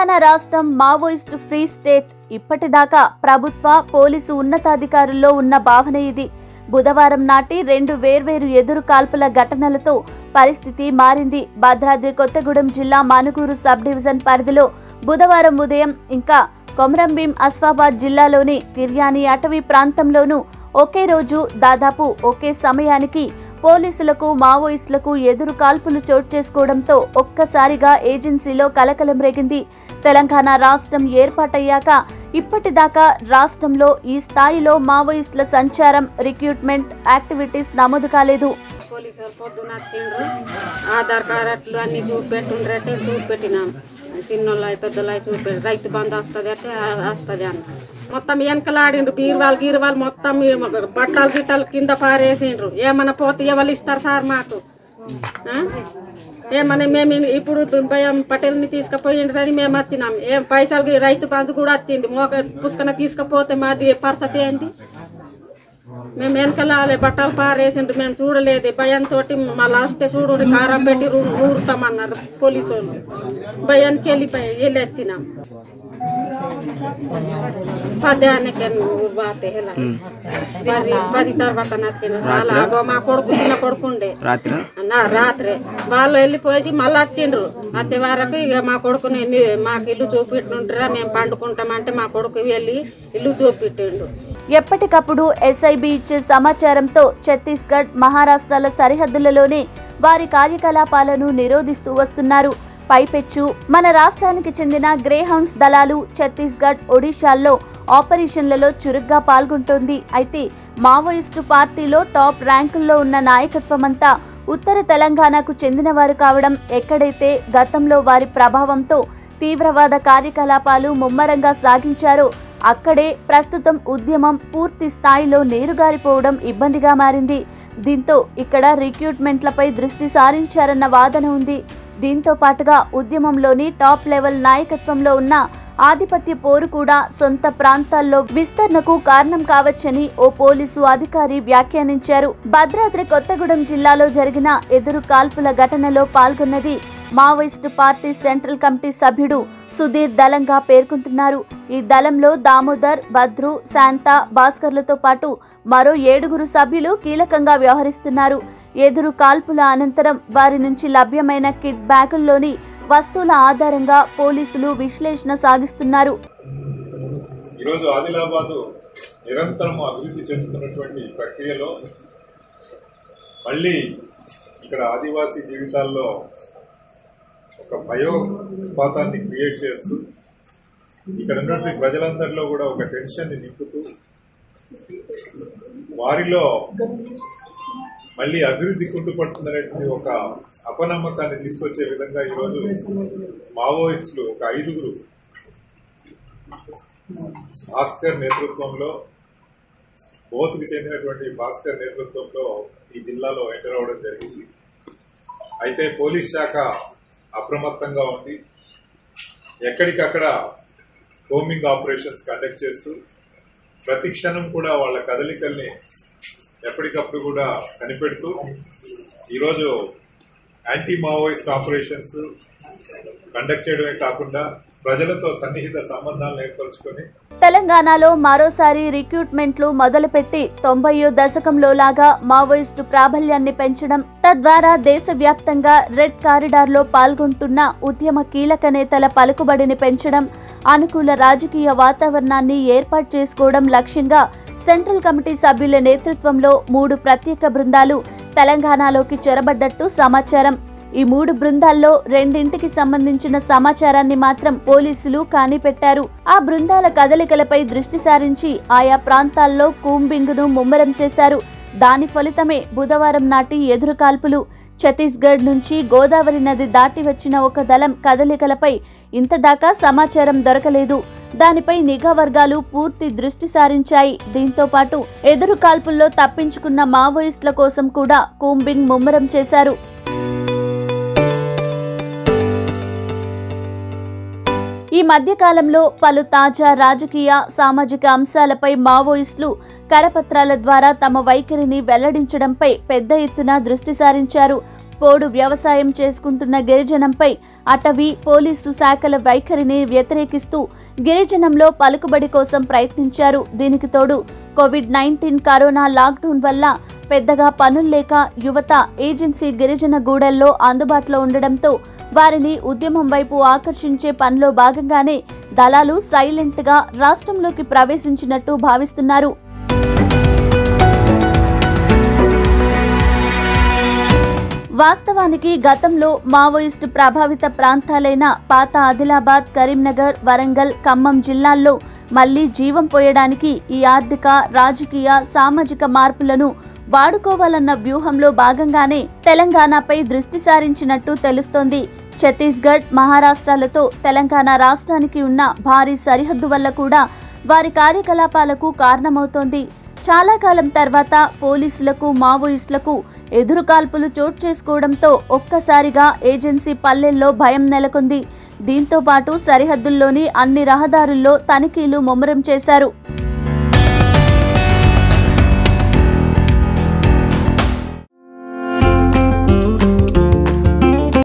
తెలంగాణ రాష్ట్రం Maoist free state ఇప్పటిదాకా ప్రభుత్వ పోలీసు ఉన్నతాధికారుల్లో ఉన్న భావన ఇది బుధవారం నాటి రెండు వేర్వేరు ఎదురు కాల్పుల ఘటనలతో పరిస్థితి మారింది భద్రాద్రి కొత్తగూడెం జిల్లా మానుగూరు సబ్ డివిజన్ పరిధిలో బుధవారం ఉదయం ఇంకా కొమరంభీం అస్ఫాబాద్ జిల్లాలోని తిర్యాని అటవీ ప్రాంతంలోనూ ఒకే రోజు దాదాపు ఒకే సమయానికి పోలీసులకు మావోయిస్టులకు ఎదురు కాల్పులు చోటు చేసుకోవడంతో ఒక్కసారిగా ఏజెన్సీలో కలకలం రేగింది తెలంగాణ రాష్ట్రం ఏర్పాటయ్యాక ఇప్పటిదాకా రాష్ట్రంలో ఈ స్థాయిలో మావోయిస్టుల సంచారం రిక్రూట్మెంట్ యాక్టివిటీస్ నమోదు కాలేదు పోలీసు వాళ్ళు పొద్దున వచ్చిండ్రు ఆధార్ కార్డులు అన్ని చూపెట్టుండ్రంటే చూపెట్టినాం చిన్నోళ్ళు పెద్దోళ్ళు చూపెట్టి రైతు బంధు వస్తుంది అంటే వస్తుంది అన్న మొత్తం వెనకలాడిండ్రు బీరువాళ్ళు గీరువాళ్ళు మొత్తం ఈ బట్టలు గిట్టలు కింద పారేసిండ్రు ఏమన్నా పోతే ఎవరు ఇస్తారు సార్ మాకు ఆ? ఏమన్నా మేము ఇప్పుడు భయం పటేల్ని తీసుకుపోయిండ్రని మేము వచ్చినాం ఏం పైసలు రైతు బంధు కూడా వచ్చింది మోక పుస్తకన తీసుకుపోతే మాది పరిస్థితి ఏంటి మేము వెనకలాలే బట్టలు పారేసిండ్రు మేము చూడలేదు భయంతో మళ్ళీ వస్తే చూడు కారం పెట్టి రూ- ఊరుతామన్నారు పోలీసు వాళ్ళు భయానికి వెళ్ళిపోయి వెళ్ళి వచ్చినాం పద్యానికి బాతే హెలా పది పది తర్వాత నచ్చింది చాలా అగో మా కొడుకు చిన్న కొడుకు ఉండే రాత్రి నా రాత్రి వాళ్ళు వెళ్ళిపోయి మళ్ళీ వచ్చిండ్రు వచ్చే వరకు ఇక మా కొడుకుని ని- మాకు ఇల్లు చూపెట్టుంటారా మేము పండుకుంటామంటే మా కొడుకు వెళ్ళి ఇల్లు చూపెట్టిండు ఎప్పటికప్పుడు ఎస్ఐబి ఇచ్చే సమాచారంతో ఛత్తీస్గఢ్ మహారాష్ట్రాల సరిహద్దులలోనే వారి కార్యకలాపాలను నిరోధిస్తూ వస్తున్నారు పైపెచ్చు మన రాష్ట్రానికి చెందిన గ్రేహౌండ్స్ దళాలు ఛత్తీస్గఢ్ ఒడిశాల్లో ఆపరేషన్లలో చురుగ్గా పాల్గొంటోంది అయితే మావోయిస్టు పార్టీలో టాప్ ర్యాంకుల్లో ఉన్న నాయకత్వమంతా ఉత్తర తెలంగాణకు చెందినవారు కావడం ఎక్కడైతే గతంలో వారి ప్రభావంతో తీవ్రవాద కార్యకలాపాలు ముమ్మరంగా సాగించారో అక్కడే ప్రస్తుతం ఉద్యమం పూర్తి స్థాయిలో నీరుగారిపోవడం ఇబ్బందిగా మారింది దీంతో ఇక్కడ రిక్రూట్మెంట్లపై దృష్టి సారించారన్న వాదన ఉంది దీంతో పాటుగా ఉద్యమంలోని టాప్ లెవెల్ నాయకత్వంలో ఉన్న ఆధిపత్య పోరు కూడా సొంత ప్రాంతాల్లో విస్తరణకు కారణం కావచ్చని ఓ పోలీసు అధికారి వ్యాఖ్యానించారు భద్రాద్రి కొత్తగూడెం జిల్లాలో జరిగిన ఎదురు కాల్పుల ఘటనలో పాల్గొన్నది మావోయిస్టు పార్టీ సెంట్రల్ కమిటీ సభ్యుడు సుధీర్ దళంగా పేర్కొంటున్నారు ఈ దళంలో దామోదర్ భద్రు శాంత భాస్కర్లతో పాటు మరో ఏడుగురు సభ్యులు కీలకంగా వ్యవహరిస్తున్నారు ఎదురు కాల్పుల అనంతరం వారి నుంచి లభ్యమైన కిట్ బ్యాగుల్లోని వస్తువుల ఆధారంగా పోలీసులు విశ్లేషణ సాగిస్తున్నారు ఈరోజు ఆదిలాబాదు నిరంతరం అభివృద్ధి చెందుతున్నటువంటి ఈ ప్రక్రియలో మళ్ళీ ఇక్కడ ఆదివాసీ జీవితాల్లో ఒక భయోపాతాన్ని క్రియేట్ చేస్తూ ఇక్కడ ఉన్నటువంటి ప్రజలందరిలో కూడా ఒక టెన్షన్ని నింపుతూ వారిలో మళ్ళీ అభివృద్ధి కుంటుపడుతుందనేటువంటి ఒక అపనమ్మకాన్ని తీసుకొచ్చే విధంగా ఈరోజు మావోయిస్టులు ఒక ఐదుగురు భాస్కర్ నేతృత్వంలో బోత్కు చెందినటువంటి భాస్కర్ నేతృత్వంలో ఈ జిల్లాలో ఎంటర్ అవ్వడం జరిగింది అయితే పోలీస్ శాఖ అప్రమత్తంగా ఉంది ఎక్కడికక్కడ హోమింగ్ ఆపరేషన్స్ కండక్ట్ చేస్తూ ప్రతి క్షణం కూడా వాళ్ళ కదలికల్ని ఎప్పటికప్పుడు కూడా కనిపెడుతూ ఈరోజు యాంటీ మావోయిస్ట్ ఆపరేషన్స్ కండక్ట్ చేయడమే కాకుండా ప్రజలతో సన్నిహిత సంబంధాలను ఏర్పరచుకొని తెలంగాణలో మరోసారి రిక్రూట్మెంట్లు మొదలుపెట్టి తొంభయో దశకంలో లాగా మావోయిస్టు ప్రాబల్యాన్ని పెంచడం తద్వారా దేశవ్యాప్తంగా రెడ్ కారిడార్లో పాల్గొంటున్న ఉద్యమ కీలక నేతల పలుకుబడిని పెంచడం అనుకూల రాజకీయ వాతావరణాన్ని ఏర్పాటు చేసుకోవడం లక్ష్యంగా సెంట్రల్ కమిటీ సభ్యుల నేతృత్వంలో మూడు ప్రత్యేక బృందాలు తెలంగాణలోకి చొరబడ్డట్టు సమాచారం ఈ మూడు బృందాల్లో రెండింటికి సంబంధించిన సమాచారాన్ని మాత్రం పోలీసులు కానిపెట్టారు ఆ బృందాల కదలికలపై దృష్టి సారించి ఆయా ప్రాంతాల్లో కూంబింగ్ను ముమ్మరం చేశారు దాని ఫలితమే బుధవారం నాటి ఎదురు కాల్పులు ఛత్తీస్గఢ్ నుంచి గోదావరి నది దాటి వచ్చిన ఒక దళం కదలికలపై ఇంతదాకా సమాచారం దొరకలేదు దానిపై నిఘా వర్గాలు పూర్తి దృష్టి సారించాయి దీంతో పాటు ఎదురు కాల్పుల్లో తప్పించుకున్న మావోయిస్టుల కోసం కూడా కూంబింగ్ ముమ్మరం చేశారు ఈ మధ్యకాలంలో పలు తాజా రాజకీయ సామాజిక అంశాలపై మావోయిస్టులు కరపత్రాల ద్వారా తమ వైఖరిని వెల్లడించడంపై పెద్ద ఎత్తున దృష్టి సారించారు పోడు వ్యవసాయం చేసుకుంటున్న గిరిజనంపై అటవీ పోలీసు శాఖల వైఖరిని వ్యతిరేకిస్తూ గిరిజనంలో పలుకుబడి కోసం ప్రయత్నించారు దీనికి తోడు కోవిడ్ నైన్టీన్ కరోనా లాక్డౌన్ వల్ల పెద్దగా పనులు లేక యువత ఏజెన్సీ గిరిజన గూడల్లో అందుబాటులో ఉండడంతో వారిని ఉద్యమం వైపు ఆకర్షించే పనిలో భాగంగానే దళాలు సైలెంట్గా రాష్ట్రంలోకి ప్రవేశించినట్టు భావిస్తున్నారు వాస్తవానికి గతంలో మావోయిస్టు ప్రభావిత ప్రాంతాలైన పాత ఆదిలాబాద్ కరీంనగర్ వరంగల్ ఖమ్మం జిల్లాల్లో మళ్లీ జీవం పోయడానికి ఈ ఆర్థిక రాజకీయ సామాజిక మార్పులను వాడుకోవాలన్న వ్యూహంలో భాగంగానే తెలంగాణపై దృష్టి సారించినట్టు తెలుస్తోంది ఛత్తీస్గఢ్ మహారాష్ట్రాలతో తెలంగాణ రాష్ట్రానికి ఉన్న భారీ సరిహద్దు వల్ల కూడా వారి కార్యకలాపాలకు కారణమవుతోంది చాలా కాలం తర్వాత పోలీసులకు మావోయిస్టులకు ఎదురుకాల్పులు చోటు చేసుకోవడంతో ఒక్కసారిగా ఏజెన్సీ పల్లెల్లో భయం నెలకొంది దీంతో పాటు సరిహద్దుల్లోని అన్ని రహదారుల్లో తనిఖీలు ముమ్మరం చేశారు